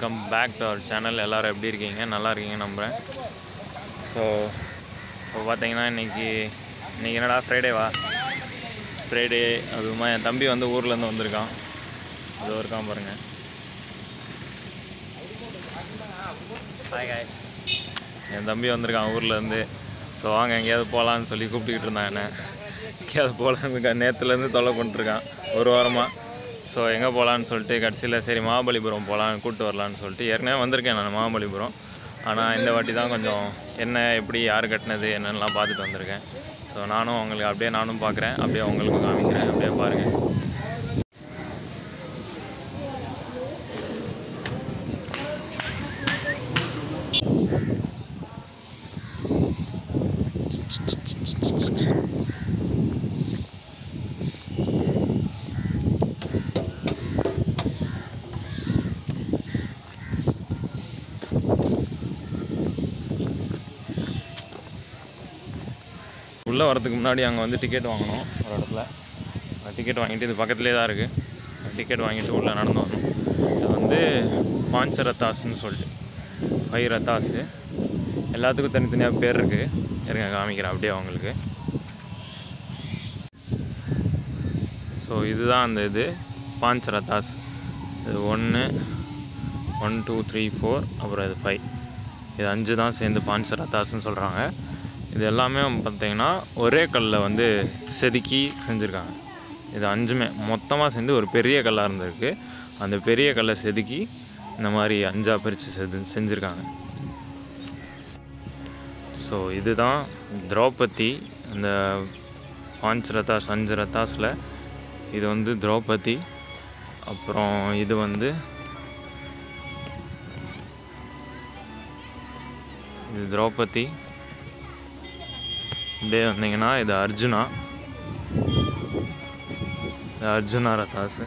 Welcome back to our channel எல்லோரும் எப்படி இருக்கீங்க நல்லா இருக்கீங்க நம்புகிறேன் ஸோ இப்போ பார்த்தீங்கன்னா இன்றைக்கி இன்றைக்கி என்னடா ஃப்ரைடேவா ஃப்ரைடே அதுவுமா என் தம்பி வந்து ஊர்லேருந்து வந்திருக்கான் அது இருக்கான் பாருங்கள் ஹாய் ஹாய் என் தம்பி வந்திருக்கான் ஊர்லேருந்து ஸோ வாங்க எங்கேயாவது போகலான்னு சொல்லி கூப்பிட்டுக்கிட்டு இருந்தான் என்ன எங்கேயாவது போகலான்னு நேற்றுலேருந்து தொல்லை பண்ணிட்டுருக்கான் ஒரு வாரமாக ஸோ எங்கே போகலான்னு சொல்லிட்டு கடைசியில் சரி மகாபலிபுரம் போகலான்னு கூப்பிட்டு வரலான்னு சொல்லிட்டு ஏற்கனவே வந்திருக்கேன் நான் மகாபலிபுரம் ஆனால் இந்த வாட்டி தான் கொஞ்சம் என்ன எப்படி யார் கட்டினது என்னென்னலாம் பார்த்துட்டு வந்திருக்கேன் ஸோ நானும் உங்களுக்கு அப்படியே நானும் பார்க்குறேன் அப்படியே உங்களுக்கும் காமிக்கிறேன் அப்படியே பாருங்கள் உள்ளே வரதுக்கு முன்னாடி அங்கே வந்து டிக்கெட் வாங்கணும் ஒரு இடத்துல டிக்கெட் வாங்கிட்டு இது பக்கத்துலேயே தான் இருக்குது டிக்கெட் வாங்கிட்டு உள்ளே நடந்து வரணும் இது வந்து பாஞ்ச ரத்தாஸ்ன்னு சொல்லிட்டு ஃபைவ் ரத்தாஸு எல்லாத்துக்கும் தனித்தனியாக பேர் இருக்குது இருங்க காமிக்கிறேன் அப்படியே அவங்களுக்கு ஸோ இதுதான் அந்த இது பாஞ்ச ரத்தாஸ் இது ஒன்று ஒன் டூ த்ரீ ஃபோர் அப்புறம் இது ஃபைவ் இது அஞ்சு தான் சேர்ந்து பாஞ்ச ரத்தாஸ்ன்னு சொல்கிறாங்க இது எல்லாமே பார்த்தீங்கன்னா ஒரே கல்லில் வந்து செதுக்கி செஞ்சுருக்காங்க இது அஞ்சுமே மொத்தமாக சேர்ந்து ஒரு பெரிய கல்லாக இருந்திருக்கு அந்த பெரிய கல்லை செதுக்கி இந்த மாதிரி அஞ்சாக பிரித்து செது செஞ்சுருக்காங்க ஸோ இதுதான் திரௌபதி இந்த பாஞ்ச் ரத்தாஸ் அஞ்சு ரத்தாஸில் இது வந்து திரௌபதி அப்புறம் இது வந்து இது திரௌபதி இப்படியே வந்தீங்கன்னா இது அர்ஜுனா இது அர்ஜுனா ரத்தாஸ்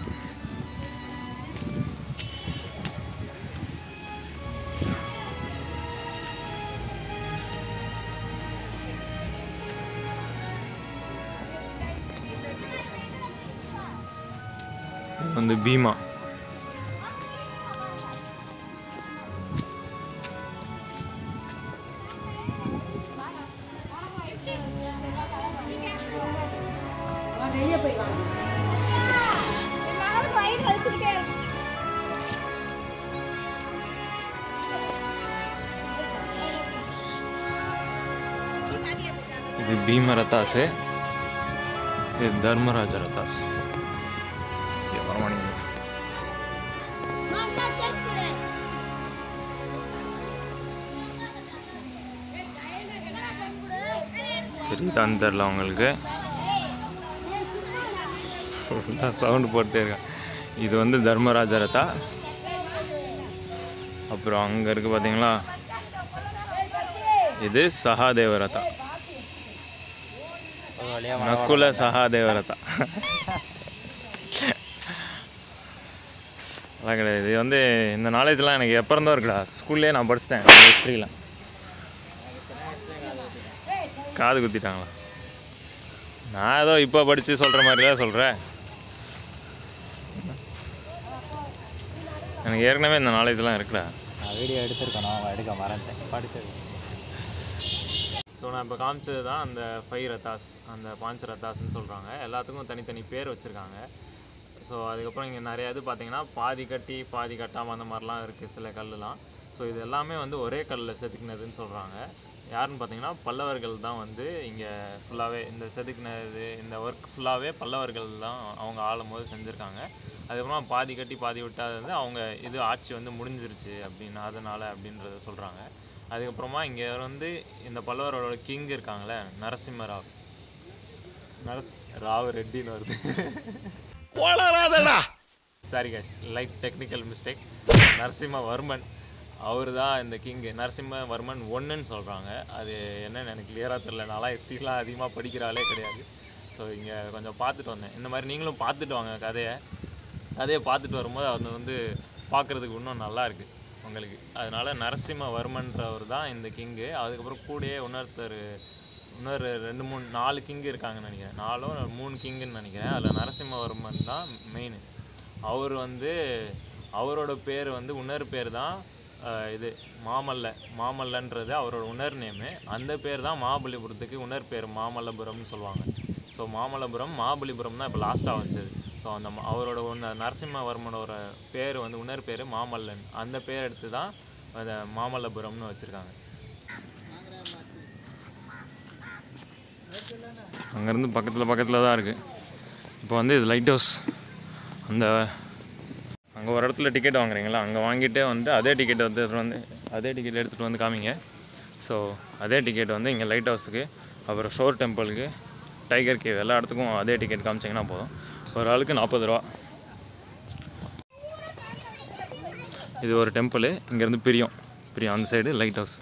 இது வந்து பீமா வெளியே போய் வாங்க எல்லாரும் வயிறு வலிச்சுக்கிட்டே இருக்கு இது பீம ரத்தாசு இது தர்மராஜ ரத்தாஸ் இது வரமாட்டேங்குது தெரியுதான்னு தெரில உங்களுக்கு ஃபுல்லாக சவுண்டு போட்டே இருக்கேன் இது வந்து தர்மராஜ ரதா அப்புறம் அங்கே இருக்குது பார்த்தீங்களா இது சகாதேவ ரதா நக்குல சகாதேவ ரதா அதெல்லாம் கிடையாது இது வந்து இந்த நாலேஜ்லாம் எனக்கு எப்போ இருந்தோ இருக்குடா ஸ்கூல்லேயே நான் படிச்சிட்டேன் ஹிஸ்ட்ரியில் காது குத்திட்டாங்களா நான் ஏதோ இப்போ படித்து சொல்கிற மாதிரி தான் சொல்கிறேன் எனக்கு ஏற்கனவே இந்த நாலேஜ்லாம் இருக்குடா நான் வீடியோ எடுத்திருக்கணும் அவன் எடுக்க மறந்துட்டேன் படிச்சது ஸோ நான் இப்போ காமிச்சது தான் அந்த ஃபைவ் ரத்தாஸ் அந்த பாஞ்ச ரத்தாஸ்ன்னு சொல்கிறாங்க எல்லாத்துக்கும் தனித்தனி பேர் வச்சுருக்காங்க ஸோ அதுக்கப்புறம் இங்கே நிறைய இது பார்த்தீங்கன்னா பாதி கட்டி பாதி கட்டாமல் அந்த மாதிரிலாம் இருக்குது சில கல்லுலாம் ஸோ இது எல்லாமே வந்து ஒரே கல்லில் செதுக்கினதுன்னு சொல்கிறாங்க யாருன்னு பார்த்தீங்கன்னா பல்லவர்கள் தான் வந்து இங்கே ஃபுல்லாகவே இந்த செதுக்கினது இந்த ஒர்க் ஃபுல்லாகவே பல்லவர்கள் தான் அவங்க ஆளும் போது செஞ்சுருக்காங்க அதுக்கப்புறம் பாதி கட்டி பாதி விட்டாது வந்து அவங்க இது ஆட்சி வந்து முடிஞ்சிருச்சு அப்படின்னு அதனால் அப்படின்றத சொல்கிறாங்க அதுக்கப்புறமா இங்கே வந்து இந்த பல்லவரோட கிங் இருக்காங்களே நரசிம்ம ராவ் நரஸ் ராவ் ரெட்டின்னு வருது sorry guys light technical mistake Narasimhavarman அவர் தான் இந்த கிங்கு நரசிம்மவர்மன் ஒன்றுன்னு சொல்கிறாங்க அது என்னன்னு எனக்கு கிளியராக தெரில நான்லாம் ஹிஸ்ட்ரிலாம் அதிகமாக படிக்கிறாலே கிடையாது ஸோ இங்கே கொஞ்சம் பார்த்துட்டு வந்தேன் இந்த மாதிரி நீங்களும் பார்த்துட்டு வாங்க கதையை கதையை பார்த்துட்டு வரும்போது அது வந்து பார்க்குறதுக்கு இன்னும் நல்லா இருக்குது உங்களுக்கு அதனால நரசிம்மவர்மன்றவர் தான் இந்த கிங்கு அதுக்கப்புறம் கூடயே இன்னொருத்தர் இன்னொரு ரெண்டு மூணு நாலு கிங் இருக்காங்கன்னு நினைக்கிறேன் நாலும் மூணு கிங்குன்னு நினைக்கிறேன் அதில் நரசிம்மவர்மன் தான் மெயின் அவர் வந்து அவரோட பேர் வந்து உணர் பேர் தான் அஹ், இது மாமல்ல மாமல்லன்றது அவரோட உணர் நேமு அந்த பேர் தான் மகாபலிபுரத்துக்கு உணர் பேர் மாமல்லபுரம்னு சொல்லுவாங்க ஸோ மாமல்லபுரம் மகாபலிபுரம் தான் இப்போ லாஸ்ட்டாக வச்சது ஸோ அந்த ம- அவரோட ஒன்று நரசிம்மவர்மனோட பேர் வந்து உணர் பேர் மாமல்லன் அந்த பேர் எடுத்து தான் அந்த மாமல்லபுரம்னு வச்சுருக்காங்க அங்கேருந்து பக்கத்தில் பக்கத்தில் தான் இருக்குது இப்போ வந்து இது லைட் ஹவுஸ் அந்த அங்கே ஒரு இடத்துல டிக்கெட் வாங்குறீங்களா அங்கே வாங்கிட்டே வந்து அதே டிக்கெட் வந்து எடுத்துகிட்டு வந்து அதே டிக்கெட் எடுத்துகிட்டு வந்து காமிங்க ஸோ அதே டிக்கெட் வந்து இங்கே லைட் ஹவுஸுக்கு அப்புறம் ஷோர் டெம்பிளுக்கு டைகர் கேவ் எல்லா இடத்துக்கும் அதே டிக்கெட் காமிச்சிங்கன்னா போதும் ஒரு ஆளுக்கு நாற்பது ரூபா இது ஒரு டெம்பிள் இங்கேருந்து பிரியும் பிரியும் அந்த சைடு லைட் ஹவுஸ்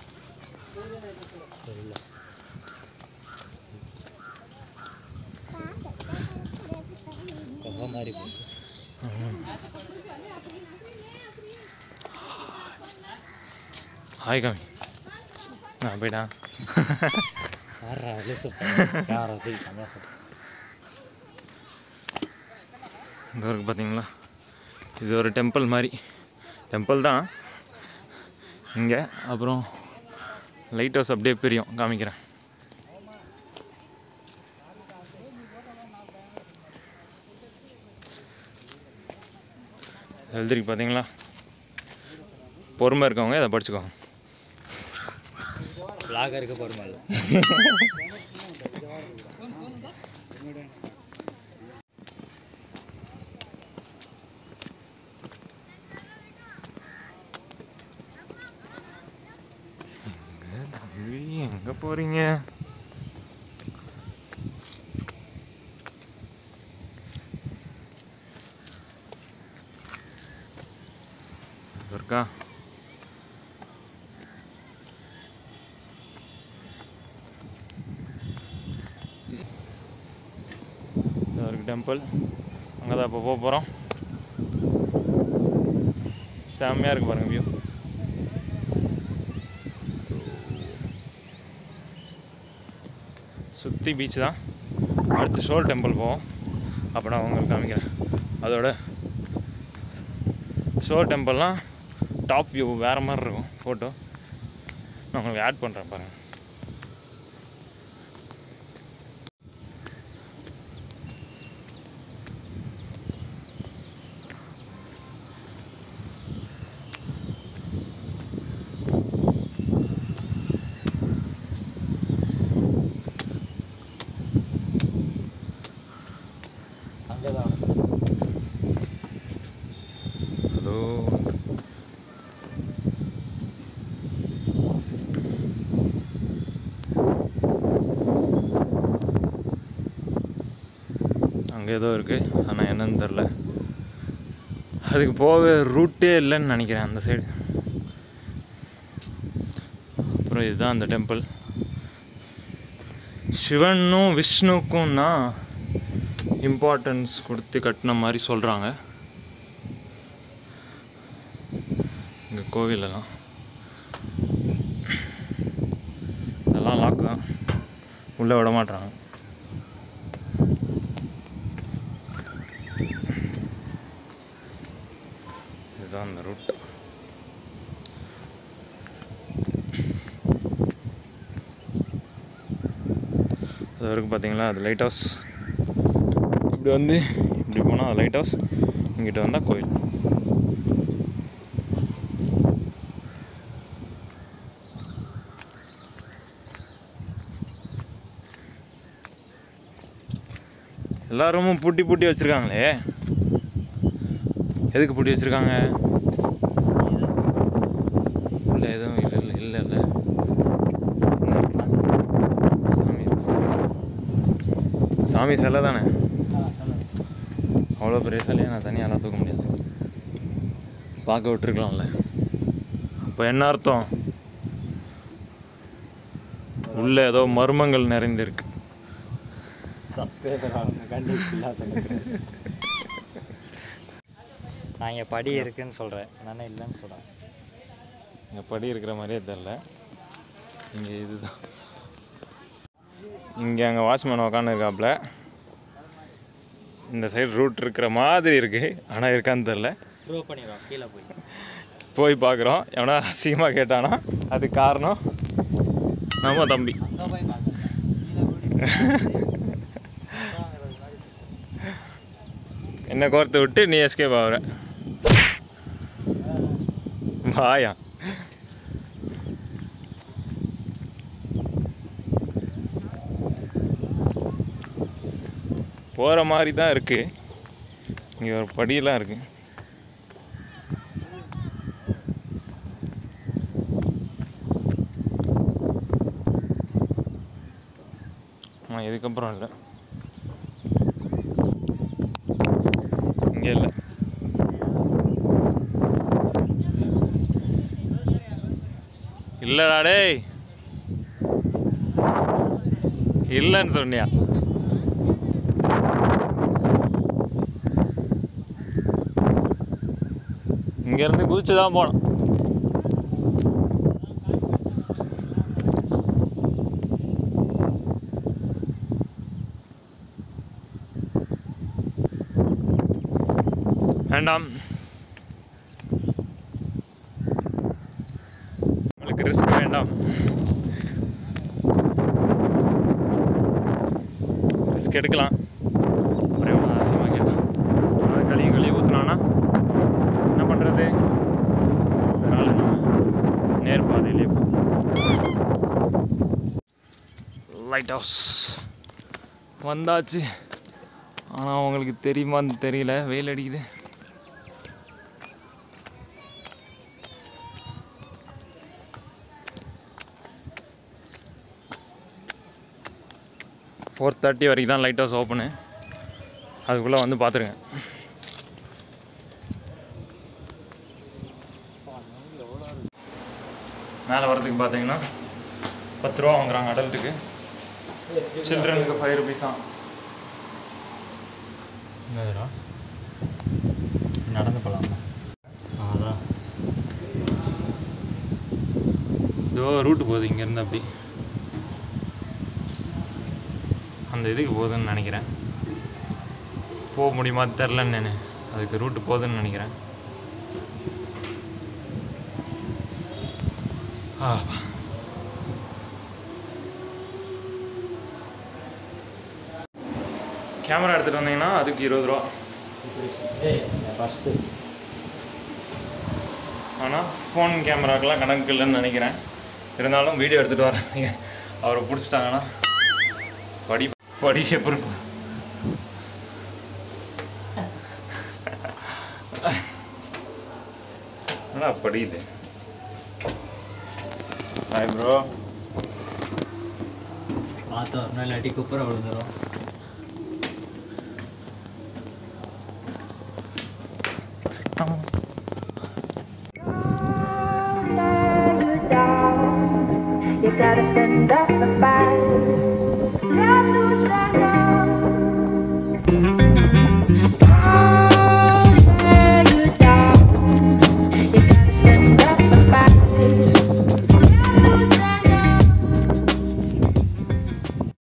குகை மாதிரி போகுது ஹாய் காமி நான் போயிட்டா ஆறா லூசு கேமரா போய் கம்மியாக போட்டு இங்கே இருக்குது பார்த்தீங்களா இது ஒரு டெம்பிள் மாதிரி டெம்பிள் தான் இங்கே அப்புறம் லைட் ஹவுஸ் அப்படியே பிரியும் காமிக்கிறேன் எழுதிருக்கு பார்த்தீங்களா பொறுமை இருக்கவங்க இதை படிச்சுக்கோங்க பிளாகருக்கு பொறுமை இல்லை தம்பி எங்கே போகிறீங்க இருக்கா இது ஒரு டெம்பிள் அங்கே தான் இப்போ போக போகிறோம் செம்மையாக இருக்கு பாருங்க வியூ சுற்றி பீச் தான் அடுத்து ஷோர் டெம்பிள் போவோம் அப்போ நான் உங்களுக்கு காமிக்கிறேன் அதோட ஷோர் டெம்பிள்லாம் டாப் வியூ வேறு மாதிரி இருக்கும் ஃபோட்டோ நான் உங்களுக்கு ஆட் பண்ணுறேன் பாருங்கள் அங்கே தான் அதோ அங்கே ஏதோ இருக்குது ஆனால் என்னன்னு தெரில அதுக்கு போக ரூட்டே இல்லைன்னு நினைக்கிறேன் அந்த சைடு அப்புறம் இதுதான் அந்த டெம்பிள் சிவனும் விஷ்ணுக்கும் தான் இம்பார்ட்டன்ஸ் கொடுத்து கட்டின மாதிரி சொல்கிறாங்க இங்கே கோவிலெல்லாம் இதெல்லாம் லாக் தான் உள்ளே விட மாட்றாங்க இதுதான் அந்த ரூட் அது வரைக்கும் பார்த்தீங்களா அது லைட் ஹவுஸ் இப்படி வந்து இப்படி போனால் அது லைட் ஹவுஸ் இங்கிட்ட வந்தால் கோயில் எல்லா ரூமும் பூட்டி பூட்டி வச்சுருக்காங்களே எதுக்கு பூட்டி வச்சுருக்காங்க இல்லை எதுவும் இல்லை இல்லை இல்லை இல்லை சாமி சாமி சிலை தானே அவ்வளோ பெரிய சிலையை நான் தனியாலாம் தூக்க முடியாது பார்க்க விட்டுருக்கலாம்ல அப்போ என்ன அர்த்தம் உள்ள ஏதோ மர்மங்கள் நிறைந்திருக்கு சப்ஸ்கிரைபர் ஆகணும் கண்டிப்பாக சொல்லுங்கள் நான் இங்கே படி இருக்குன்னு சொல்கிறேன் நானே இல்லைன்னு சொல்கிறேன் இங்கே படி இருக்கிற மாதிரியே தெரில இங்கே இதுதான் இங்கே அங்கே வாட்ச்மேன் உக்காந்துருக்காப்புல இந்த சைடு ரூட் இருக்கிற மாதிரி இருக்குது ஆனால் இருக்கான்னு தெரில ப்ரோ பண்ணிடுவோம் கீழே போய் போய் பார்க்குறோம் எவனா அசிங்கமாக கேட்டானா அது காரணம் நம்ம தம்பி அங்கே போய் பார்க்க கீழே ஓடி என்னை கோர்த்து விட்டு நீ எஸ்கேப் ஆகுற வாயா போகிற மாதிரி தான் இருக்குது இங்கே ஒரு படியெல்லாம் இருக்குது ஆ இதுக்கப்புறம் இல்லை இங்கே இல்லை இல்லடா டேய் இல்லைன்னு சொன்னியா இங்கேருந்து குதிச்சு தான் போனோம் வேண்டாம் உங்களுக்கு ரிஸ்க் வேண்டாம் ரிஸ்க் எடுக்கலாம் அப்புறம் எவ்வளோ ஆசையமாக கேட்டான் அதை கழுவி கழுவி ஊற்றுனானா என்ன பண்ணுறது அதனால் நம்ம நேர் பாதையிலே லைட் ஹவுஸ் வந்தாச்சு ஆனால் உங்களுக்கு தெரியுமான்னு தெரியல வெயில் அடிக்குது ஃபோர் தேர்ட்டி வரைக்கும் தான் லைட் ஹவுஸ் ஓப்பனு அதுக்குள்ளே வந்து பார்த்துருங்க மேலே வரதுக்கு பார்த்தீங்கன்னா பத்து ரூபா வாங்குறாங்க அடல்ட்டுக்கு சில்ட்ரனுக்கு ஃபைவ் ருபீஸா என்னதுடா நடந்து போகலாமா அதான் இதோ ரூட்டு போகுது இங்கேருந்து அப்படி அந்த இதுக்கு போகுதுன்னு நினைக்கிறேன் போக முடியுமா தெரிலன்னு நான் அதுக்கு ரூட்டு போகுதுன்னு நினைக்கிறேன் ஆ கேமரா எடுத்துகிட்டு வந்தீங்கன்னா அதுக்கு இருபது ரூபா ஏய் பர்ஸு ஆனால் ஃபோன் கேமராக்கெல்லாம் கணக்கு இல்லைன்னு நினைக்கிறேன் இருந்தாலும் வீடியோ எடுத்துகிட்டு வராங்க அவரை பிடிச்சிட்டாங்கன்னா படி படி எப்படி என்னடா படியுது ஹாய் ப்ரோ பார்த்தோம் ஒரு நாள் அடி குப்புற விழுந்துரும் You gotta stand up and fight.